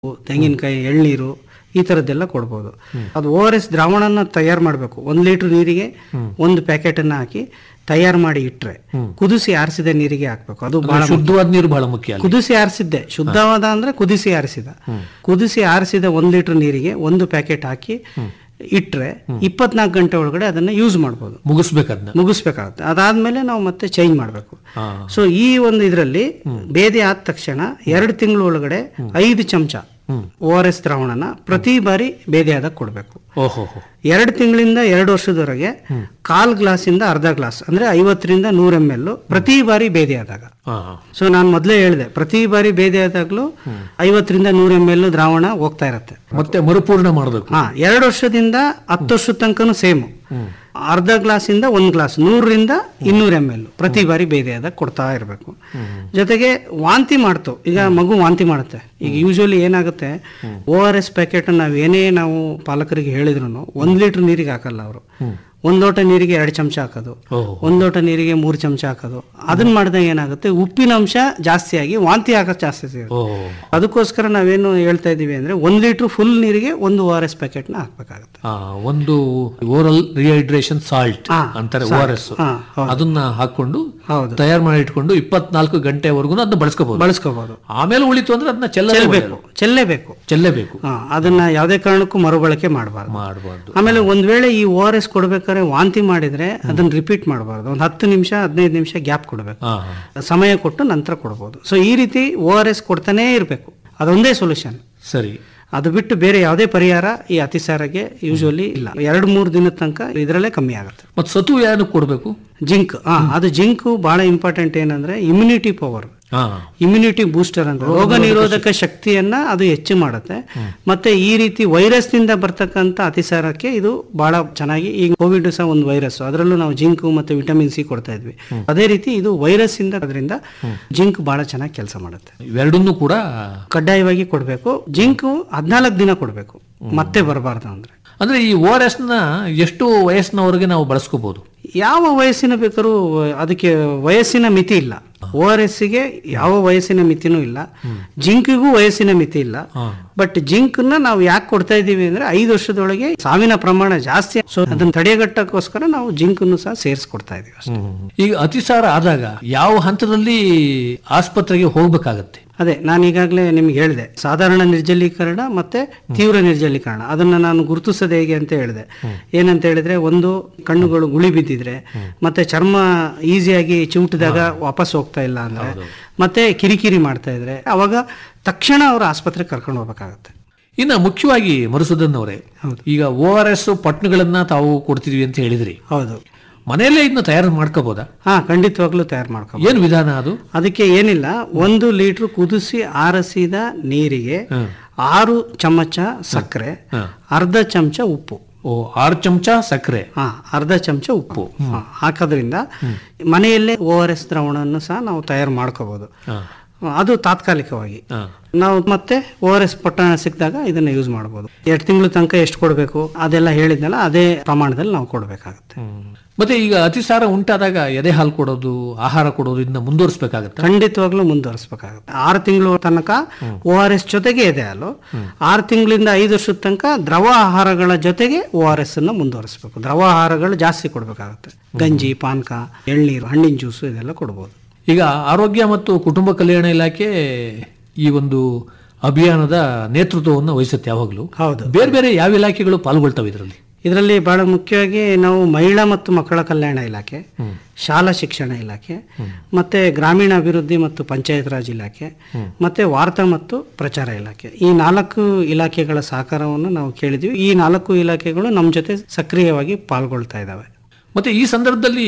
ತೆಂಗಿನಕಾಯಿ ಎಳ್ನೀರು ಈ ಥರದ್ದೆಲ್ಲ ಕೊಡ್ಬೋದು ಅದು ಓ ಆರ್ ಎಸ್ ದ್ರಾವಣನ ತಯಾರು ಮಾಡಬೇಕು ಒಂದು ಲೀಟ್ರ್ ನೀರಿಗೆ ಒಂದು ಪ್ಯಾಕೆಟನ್ನು ಹಾಕಿ ತಯಾರು ಮಾಡಿ ಇಟ್ಟರೆ ಕುದಿಸಿ ಆರಿಸಿದ ನೀರಿಗೆ ಹಾಕ್ಬೇಕು ಅದು ಬಹಳ ಶುದ್ಧವಾದ ನೀರು ಬಹಳ ಮುಖ್ಯ ಅಲ್ಲಿ ಕುದಿಸಿ ಆರಿಸಿದ್ದೆ ಶುದ್ಧವಾದ ಅಂದ್ರೆ ಕುದಿಸಿ ಆರಿಸಿದ ಕುದಿಸಿ ಆರಿಸಿದ ಒಂದು ಲೀಟರ್ ನೀರಿಗೆ ಒಂದು ಪ್ಯಾಕೆಟ್ ಹಾಕಿ ಇಟ್ಟರೆ ಇಪ್ಪತ್ನಾಲ್ಕು ಗಂಟೆ ಒಳಗಡೆ ಅದನ್ನ ಯೂಸ್ ಮಾಡ್ಬೋದು ಮುಗಿಸ್ಬೇಕದ್ನ ಮುಗಿಸ್ಬೇಕಾಗುತ್ತೆ ಅದಾದ್ಮೇಲೆ ನಾವು ಮತ್ತೆ ಚೇಂಜ್ ಮಾಡಬೇಕು ಹಾ. ಸೊ ಈ ಒಂದು ಇದರಲ್ಲಿ ಬೇದಿ ಆದ ತಕ್ಷಣ ಎರಡು ತಿಂಗಳ ಒಳಗಡೆ ಐದು ಚಮಚ ಓ ಆರ್ ಎಸ್ ದ್ರಾವಣನ ಪ್ರತಿ ಬಾರಿ ಬೇದಿ ಆದಾಗ ಕೊಡಬೇಕು ಓಹೋ ಎರಡು ತಿಂಗಳಿಂದ ಎರಡು ವರ್ಷದವರೆಗೆ ಕಾಲ್ ಗ್ಲಾಸಿಂದ ಅರ್ಧ ಗ್ಲಾಸ್ ಅಂದ್ರೆ ಐವತ್ತರಿಂದ ನೂರ ಎಮ್ ಎಲ್ ಪ್ರತಿ ಬಾರಿ ಬೇದಿ ಆದಾಗ ಹಾ ಸೊ ನಾನು ಮೊದಲೇ ಹೇಳಿದೆ ಪ್ರತಿ ಬಾರಿ ಬೇದಿ ಆದಾಗಲೂ ಐವತ್ತರಿಂದ ನೂರ ಎಮ್ ಎಲ್ ದ್ರಾವಣ ಹೋಗ್ತಾ ಇರುತ್ತೆ ಮತ್ತೆ ಮರುಪೂರ್ಣ ಮಾಡಬೇಕು ಹಾ ಎರಡು ವರ್ಷದಿಂದ ಹತ್ತು ವರ್ಷದ ತನಕನೂ ಸೇಮು ಅರ್ಧ ಗ್ಲಾಸಿಂದ ಒಂದು ಗ್ಲಾಸ್ ನೂರರಿಂದ ಇನ್ನೂರ ಎಮ್ ಎಲ್ ಪ್ರತಿ ಬಾರಿ ಬೇದಿ ಆದಾಗ ಕೊಡ್ತಾ ಇರಬೇಕು ಜೊತೆಗೆ ವಾಂತಿ ಮಾಡ್ತು ಈಗ ಮಗು ವಾಂತಿ ಮಾಡುತ್ತೆ ಈಗ ಯೂಶಲಿ ಏನಾಗುತ್ತೆ ಓ ಆರ್ ಎಸ್ ಪ್ಯಾಕೆಟ್ ನಾವು ಏನೇ ನಾವು ಪಾಲಕರಿಗೆ ಹೇಳಿದ್ರು ಒಂದು ಲೀಟರ್ ನೀರಿಗೆ ಹಾಕಲ್ಲ ಅವರು ಒಂದು ಲೋಟ ನೀರಿಗೆ ಎರಡು ಚಮಚ ಹಾಕೋದು ಓಹೋ ಒಂದು ಲೋಟ ನೀರಿಗೆ ಮೂರು ಚಮಚ ಹಾಕೋದು ಅದನ್ನ ಮಾಡಿದಾಗ ಏನಾಗುತ್ತೆ ಉಪ್ಪಿನ ಅಂಶ ಜಾಸ್ತಿಯಾಗಿ ವಾಂತಿ ಆಗೋದು ಜಾಸ್ತಿ ಸಿಗುತ್ತೆ ಓಹೋ ಅದಕ್ಕೋಸ್ಕರ ನಾವೇನು ಹೇಳ್ತಾ ಇದೀವಿ ಅಂದ್ರೆ ಒಂದು ಲೀಟರ್ ಫುಲ್ ನೀರಿಗೆ ಒಂದು ಓ ಆರ್ ಎಸ್ ಪ್ಯಾಕೆಟ್ನ ಹಾಕ್ಬೇಕಾಗುತ್ತೆ ಆ, ಒಂದು ಓರಲ್ ರಿಹೈಡ್ರೇಷನ್ ಸಾಲ್ಟ್ ಹಾ, ಅಂತಾರೆ ಓ ಆರ್ ಎಸ್ ಹಾ, ಹೌದು. ಅದನ್ನ ಹಾಕೊಂಡು ಹೌದು ತಯಾರು ಮಾಡಿ ಇಟ್ಕೊಂಡು ಇಪ್ಪತ್ನಾಲ್ಕು ಗಂಟೆವರೆಗೂ ಅದನ್ನ ಬಳಸ್ಕೋಬಹುದು ಬಳಸ್ಕೋಬಹುದು ಆಮೇಲೆ ಉಳಿತು ಅಂದ್ರೆ ಅದನ್ನ ಚೆಲ್ಲ ಚೆಲ್ಲಬೇಕು ಚೆಲ್ಲೇಬೇಕು ಚೆಲ್ಲಬೇಕು ಹಾ, ಅದನ್ನ ಯಾವುದೇ ಕಾರಣಕ್ಕೂ ಮರುಬಳಕೆ ಮಾಡಬಾರ್ದು ಮಾಡಬಾರ್ದು ಆಮೇಲೆ ಒಂದ್ ವೇಳೆ ಈ ಓ ಆರ್ ಎಸ್ ಕೊಡ್ಬೇಕಾದ್ರೆ ವಾಂತಿ ಮಾಡಿದ್ರೆ ಅದನ್ನ ರಿಪೀಟ್ ಮಾಡಬಾರ್ದು ಒಂದು ಹತ್ತು ನಿಮಿಷ ಹದಿನೈದು ನಿಮಿಷ ಗ್ಯಾಪ್ ಕೊಡಬೇಕು ಹಾ ಸಮಯ ಕೊಟ್ಟು ನಂತರ ಕೊಡ್ಬೋದು ಸೊ ಈ ರೀತಿ ಓ ಆರ್ ಎಸ್ ಕೊಡ್ತಾನೇ ಇರಬೇಕು ಅದೊಂದೇ ಸೊಲ್ಯೂಷನ್ ಸರಿ ಅದು ಬಿಟ್ಟು ಬೇರೆ ಯಾವುದೇ ಪರಿಹಾರ ಈ ಅತಿಸಾರಕ್ಕೆ ಯೂಶುವಲಿ ಇಲ್ಲ ಎರಡು ಮೂರು ದಿನದ ತನಕ ಇದರಲ್ಲೇ ಕಮ್ಮಿ ಆಗುತ್ತೆ ಮತ್ ಸತು ಯಾರು ಕೊಡ್ಬೇಕು ಜಿಂಕ್ ಹಾ ಅದು ಜಿಂಕ್ ಬಹಳ ಇಂಪಾರ್ಟೆಂಟ್ ಏನಂದ್ರೆ ಇಮ್ಯುನಿಟಿ ಪವರ್ ಹಾ ಇಮ್ಯುನಿಟಿ ಬೂಸ್ಟರ್ ಅಂತ ರೋಗ ನಿರೋಧಕ ಶಕ್ತಿಯನ್ನ ಅದು ಹೆಚ್ಚು ಮಾಡುತ್ತೆ ಮತ್ತೆ ಈ ರೀತಿ ವೈರಸ್ ನಿಂದ ಬರ್ತಕ್ಕಂಥ ಅತಿಸಾರಕ್ಕೆ ಇದು ಬಹಳ ಚೆನ್ನಾಗಿ ಈಗ ಕೋವಿಡ್ ಸಹ ಒಂದು ವೈರಸ್ ಅದರಲ್ಲೂ ನಾವು ಜಿಂಕ್ ಮತ್ತೆ ವಿಟಮಿನ್ ಸಿ ಕೊಡ್ತಾ ಇದ್ವಿ ಅದೇ ರೀತಿ ಇದು ವೈರಸ್ ಇಂದ ಅದರಿಂದ ಜಿಂಕ್ ಬಹಳ ಚೆನ್ನಾಗಿ ಕೆಲಸ ಮಾಡುತ್ತೆ ಇವೆರಡನ್ನೂ ಕೂಡ ಕಡ್ಡಾಯವಾಗಿ ಕೊಡಬೇಕು ಜಿಂಕ್ ಹದಿನಾಲ್ಕು ದಿನ ಕೊಡಬೇಕು ಮತ್ತೆ ಬರಬಾರ್ದು ಅಂದ್ರೆ ಅಂದ್ರೆ ಈ ಓ ಆರ್ ಎಸ್ ನ ಎಷ್ಟು ವಯಸ್ಸಿನವರೆಗೆ ನಾವು ಬಳಸ್ಕೋಬಹುದು ಯಾವ ವಯಸ್ಸಿನ ಬೇಕಾದ್ರೂ ಅದಕ್ಕೆ ವಯಸ್ಸಿನ ಮಿತಿ ಇಲ್ಲ ಓ ಆರ್ ಗೆ ಯಾವ ವಯಸ್ಸಿನ ಮಿತಿನೂ ಇಲ್ಲ ಜಿಂಕಿಗೂ ವಯಸ್ಸಿನ ಮಿತಿ ಇಲ್ಲ ಬಟ್ ಜಿಂಕ್ನ ನಾವು ಯಾಕೆ ಕೊಡ್ತಾ ಇದ್ದೀವಿ ಅಂದ್ರೆ ಐದು ವರ್ಷದೊಳಗೆ ಸಾವಿನ ಪ್ರಮಾಣ ಜಾಸ್ತಿ ಸೊ ಅದನ್ನ ತಡೆಗಟ್ಟಕ್ಕೋಸ್ಕರ ನಾವು ಜಿಂಕನ್ನು ಸಹ ಸೇರಿಸ್ಕೊಡ್ತಾ ಇದೀವಿ ಅಷ್ಟೇ. ಈಗ ಅತಿಸಾರ ಆದಾಗ ಯಾವ ಹಂತದಲ್ಲಿ ಆಸ್ಪತ್ರೆಗೆ ಹೋಗ್ಬೇಕಾಗತ್ತೆ ಅದೇ ನಾನು ಈಗಾಗಲೇ ನಿಮ್ಗೆ ಹೇಳಿದೆ ಸಾಧಾರಣ ನಿರ್ಜಲೀಕರಣ ಮತ್ತೆ ತೀವ್ರ ನಿರ್ಜಲೀಕರಣ ಅದನ್ನ ನಾನು ಗುರುತಿಸೋದು ಹೇಗೆ ಅಂತ ಹೇಳಿದೆ ಏನಂತ ಹೇಳಿದ್ರೆ ಒಂದು ಕಣ್ಣುಗಳು ಗುಳಿ ಬಿದ್ದಿದ್ರೆ ಮತ್ತೆ ಚರ್ಮ ಈಸಿಯಾಗಿ ಚಿವುಟಿದಾಗ ವಾಪಸ್ ಹೋಗ್ತಾ ಇಲ್ಲ ಅಂದ್ರೆ ಮತ್ತೆ ಕಿರಿಕಿರಿ ಮಾಡ್ತಾ ಇದ್ರೆ ಅವಾಗ ತಕ್ಷಣ ಅವ್ರ ಆಸ್ಪತ್ರೆಗೆ ಕರ್ಕೊಂಡು ಹೋಗ್ಬೇಕಾಗತ್ತೆ ಇನ್ನು ಮುಖ್ಯವಾಗಿ ಮರುಸುದನ್ ಅವರೇ ಹೌದು. ಈಗ ಓ ಆರ್ ಎಸ್ ಪಟ್ನಗಳನ್ನ ತಾವು ಕೊಡ್ತಿದ್ವಿ ಅಂತ ಹೇಳಿದ್ರಿ ಹೌದು ಮನೆಯಲ್ಲೇ ಇದನ್ನ ತಯಾರು ಮಾಡ್ಕೋಬೋದಾ ಹಾ ಖಂಡಿತವಾಗ್ಲೂ ತಯಾರು ಮಾಡ್ಕೊ ಏನ್ ವಿಧಾನ ಅದು ಅದಕ್ಕೆ ಏನಿಲ್ಲ ಒಂದು ಲೀಟರ್ ಕುದಿಸಿ ಆರಿಸಿದ ನೀರಿಗೆ ಆರು ಚಮಚ ಸಕ್ಕರೆ ಅರ್ಧ ಚಮಚ ಉಪ್ಪು ಓ ಆರು ಚಮಚ ಸಕ್ಕರೆ ಹಾ ಅರ್ಧ ಚಮಚ ಉಪ್ಪು ಹಾ, ಹಾಕೋದ್ರಿಂದ ಮನೆಯಲ್ಲೇ ಓ ಆರ್ ಎಸ್ ದ್ರಾವಣವನ್ನು ಸಹ ನಾವು ತಯಾರು ಮಾಡ್ಕೋಬಹುದು ಹಾ. ಅದು ತಾತ್ಕಾಲಿಕವಾಗಿ ಹಾ. ನಾವು ಮತ್ತೆ ಓ ಆರ್ ಎಸ್ ಪೊಟ್ಟಣ ಸಿಕ್ಕಿದಾಗ ಇದನ್ನ ಯೂಸ್ ಮಾಡ್ಬೋದು ಎರಡು ತಿಂಗಳ ತನಕ ಎಷ್ಟು ಕೊಡಬೇಕು ಅದೆಲ್ಲ ಹೇಳಿದ್ನಲ್ಲ ಅದೇ ಪ್ರಮಾಣದಲ್ಲಿ ನಾವು ಕೊಡಬೇಕಾಗುತ್ತೆ ಮತ್ತೆ ಈಗ ಅತಿಸಾರ ಉಂಟಾದಾಗ ಎದೆ ಹಾಲು ಕೊಡೋದು ಆಹಾರ ಕೊಡೋದು ಇದನ್ನ ಮುಂದುವರಿಸಬೇಕಾಗತ್ತೆ ಖಂಡಿತವಾಗ್ಲೂ ಮುಂದುವರಿಸಬೇಕಾಗುತ್ತೆ ಆರು ತಿಂಗಳು ತನಕ ಓ ಆರ್ ಎಸ್ ಜೊತೆಗೆ ಇದೆ ಅಲ್ಲೋ ಆರು ತಿಂಗಳಿಂದ ಐದು ವರ್ಷದ ತನಕ ದ್ರವ ಆಹಾರಗಳ ಜೊತೆಗೆ ಓ ಆರ್ ಎಸ್ ಅನ್ನು ಮುಂದುವರಿಸಬೇಕು ದ್ರವ ಆಹಾರಗಳು ಜಾಸ್ತಿ ಕೊಡಬೇಕಾಗುತ್ತೆ ಗಂಜಿ ಪಾನಕ ಎಳ್ನೀರು ಹಣ್ಣಿನ ಜ್ಯೂಸು ಇದೆಲ್ಲ ಕೊಡ್ಬೋದು ಈಗ ಆರೋಗ್ಯ ಮತ್ತು ಕುಟುಂಬ ಕಲ್ಯಾಣ ಇಲಾಖೆ ಈ ಒಂದು ಅಭಿಯಾನದ ನೇತೃತ್ವವನ್ನು ವಹಿಸುತ್ತೆ ಯಾವಾಗಲೂ ಹೌದು ಬೇರೆ ಬೇರೆ ಯಾವ ಇಲಾಖೆಗಳು ಪಾಲ್ಗೊಳ್ತವೆ ಇದರಲ್ಲಿ ಇದರಲ್ಲಿ ಬಹಳ ಮುಖ್ಯವಾಗಿ ನಾವು ಮಹಿಳಾ ಮತ್ತು ಮಕ್ಕಳ ಕಲ್ಯಾಣ ಇಲಾಖೆ ಶಾಲಾ ಶಿಕ್ಷಣ ಇಲಾಖೆ ಮತ್ತೆ ಗ್ರಾಮೀಣ ಅಭಿವೃದ್ಧಿ ಮತ್ತು ಪಂಚಾಯತ್ ರಾಜ್ ಇಲಾಖೆ ಮತ್ತೆ ವಾರ್ತಾ ಮತ್ತು ಪ್ರಚಾರ ಇಲಾಖೆ ಈ ನಾಲ್ಕು ಇಲಾಖೆಗಳ ಸಹಕಾರವನ್ನು ನಾವು ಕೇಳಿದ್ವಿ ಈ ನಾಲ್ಕು ಇಲಾಖೆಗಳು ನಮ್ಮ ಜೊತೆ ಸಕ್ರಿಯವಾಗಿ ಪಾಲ್ಗೊಳ್ತಾ ಇದ್ದಾವೆ ಮತ್ತೆ ಈ ಸಂದರ್ಭದಲ್ಲಿ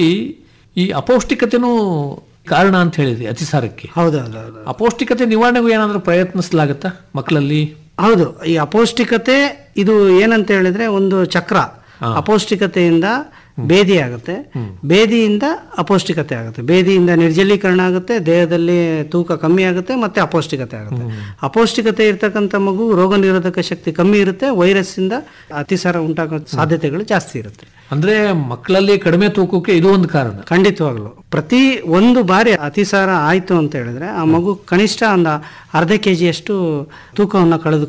ಈ ಅಪೌಷ್ಟಿಕತೆನೂ ಕಾರಣ ಅಂತ ಹೇಳಿದ್ರಿ ಅತಿಸಾರಕ್ಕೆ ಹೌದೌದೌದು ಅಪೌಷ್ಟಿಕತೆ ನಿವಾರಣೆಗೂ ಏನಾದರೂ ಪ್ರಯತ್ನಿಸಲಾಗತ್ತಾ ಮಕ್ಕಳಲ್ಲಿ ಹೌದು ಈ ಅಪೌಷ್ಟಿಕತೆ ಇದು ಏನಂತ ಹೇಳಿದ್ರೆ ಒಂದು ಚಕ್ರ ಅಪೌಷ್ಟಿಕತೆಯಿಂದ ಬೇದಿ ಆಗುತ್ತೆ ಬೇದಿಯಿಂದ ಅಪೌಷ್ಟಿಕತೆ ಆಗುತ್ತೆ ಬೇದಿಯಿಂದ ನಿರ್ಜಲೀಕರಣ ಆಗುತ್ತೆ ದೇಹದಲ್ಲಿ ತೂಕ ಕಮ್ಮಿ ಆಗುತ್ತೆ ಮತ್ತೆ ಅಪೌಷ್ಟಿಕತೆ ಆಗುತ್ತೆ ಅಪೌಷ್ಟಿಕತೆ ಇರ್ತಕ್ಕಂಥ ಮಗು ರೋಗ ನಿರೋಧಕ ಶಕ್ತಿ ಕಮ್ಮಿ ಇರುತ್ತೆ ವೈರಸ್ ಇಂದ ಅತಿಸಾರ ಉಂಟಾಗೋ ಸಾಧ್ಯತೆಗಳು ಜಾಸ್ತಿ ಇರುತ್ತೆ ಅಂದ್ರೆ ಮಕ್ಕಳಲ್ಲಿ ಕಡಿಮೆ ತೂಕಕ್ಕೆ ಇದು ಒಂದು ಕಾರಣ ಖಂಡಿತವಾಗ್ಲು ಪ್ರತಿ ಒಂದು ಬಾರಿ ಅತಿಸಾರ ಆಯ್ತು ಅಂತ ಹೇಳಿದ್ರೆ ಆ ಮಗು ಕನಿಷ್ಠ ಒಂದು ಅರ್ಧ ಕೆ ಜಿಯಷ್ಟು ತೂಕವನ್ನು ಕಳೆದು